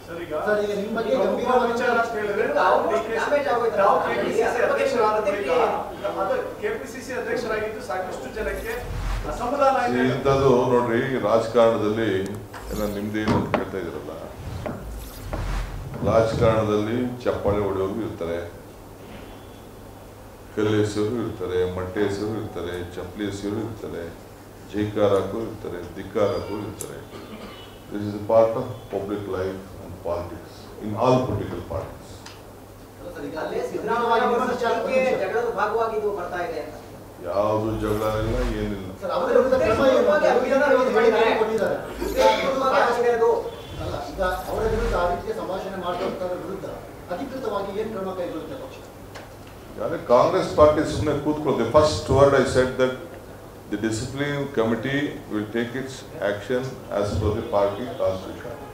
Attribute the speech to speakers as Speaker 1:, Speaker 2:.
Speaker 1: Sir ಈಗ
Speaker 2: sir, ಈಗ ನಿಮ್ಮ ಬಗ್ಗೆ
Speaker 1: ಪ್ರಮುಖ
Speaker 2: ಗಂಭೀರವಾದ
Speaker 1: ವಿಚಾರ ಅಂತ ಹೇಳಿದ್ರೆ
Speaker 3: ತಾವು
Speaker 1: ನಾವು DK
Speaker 3: damage ಆಗೋಯ್ತಲ್ಲ
Speaker 1: ನಾವು
Speaker 3: ಸರ್,
Speaker 1: KPCC
Speaker 3: ಅದ್ರ ಬಗ್ಗೆ
Speaker 1: ಅಧ್ಯಕ್ಷರಾದ್ರು ಈಗ
Speaker 3: ಪ್ರತಿಕ್ರಿಯೆ
Speaker 1: ಅದು ಕೆಪಿಸಿಸಿ ಅಧ್ಯಕ್ಷರಾಗಿದ್ದು ಸಾಕಷ್ಟು ಜನಕ್ಕೆ ಅಸಮಾಧಾನ
Speaker 4: ಈ
Speaker 1: ಇದೆ
Speaker 4: ಇಂಥದ್ದು ನೋಡ್ರಿ ರಾಜಕಾರಣದಲ್ಲಿ ಎಲ್ಲ ನಿಮ್ದೇನು ಅಂತ ಕೇಳ್ತಾ ಇದ್ದೀರಲ್ಲ ರಾಜಕಾರಣದಲ್ಲಿ ಚಪ್ಪಾಳೆ ಹೊಡೆಯೋರು ಇರ್ತಾರೆ ಕಲ್ಲೆಸೆಯೋರು ಇರ್ತಾರೆ ಮಟ್ಟೆ ಎಸೆಯೋರು ಇರ್ತಾರೆ ಚಪ್ಪಲಿ ಎಸೆಯೋರು ಇರ್ತಾರೆ ಜೈಕಾರ ಹಾಕೋರು ಇರ್ತಾರೆ ಧಿಕ್ಕಾರ ಹಾಕೋರು ಇರ್ತಾರೆ this is part of public life and politics in all political parties
Speaker 2: sir, ಈಗ
Speaker 3: ಅಲ್ಲೇ
Speaker 2: ಸಿದ್ದರಾಮಯ್ಯ
Speaker 3: ಸಿದ್ದರಾಮಯ್ಯ
Speaker 2: ವಿಮರ್ಶೆ ಆದ
Speaker 3: ಟೀಕೆ
Speaker 2: ನಿಮಿಷ.
Speaker 3: ಜಗಳದ ಭಾಗವಾಗಿ ಇದು ಬರ್ತಾ ಇದೆ ಅಂತ
Speaker 4: ಯಾವುದು ಜಗಳ ಇಲ್ಲ ಏನಿಲ್ಲ
Speaker 2: ಸರ್, ಅವರ ವಿರುದ್ಧ ಕ್ರಮ ಏನು?
Speaker 3: ಅಭಿನಂದನೆ
Speaker 2: ಒಂದು ಹೇಳಿಕೆ ಕೊಟ್ಟಿದ್ದಾರೆ.
Speaker 3: ಉದ್ದೇಶಪೂರ್ವಕವಾಗಿ ಆಗಿದೆ ಅದು.
Speaker 2: ಅಲ್ಲ, ಈಗ ಅವರ ವಿರುದ್ಧ ಆ ರೀತಿಯ ಸಂಭಾಷಣೆ ಮಾಡುವಂತವರ ವಿರುದ್ಧ ಅಧಿಕೃತವಾಗಿ ಏನು ಕ್ರಮ ಕೈಗೊಳ್ಳುತ್ತೆ ಪಕ್ಷ
Speaker 4: ಯಾರೇ ಕಾಂಗ್ರೆಸ್ ಪಾರ್ಟಿ ಸುಮ್ಮನೆ ಕೂತ್ಕೊಳ್ಳಿ first word I said that the discipline committee will take its action as per the party constitution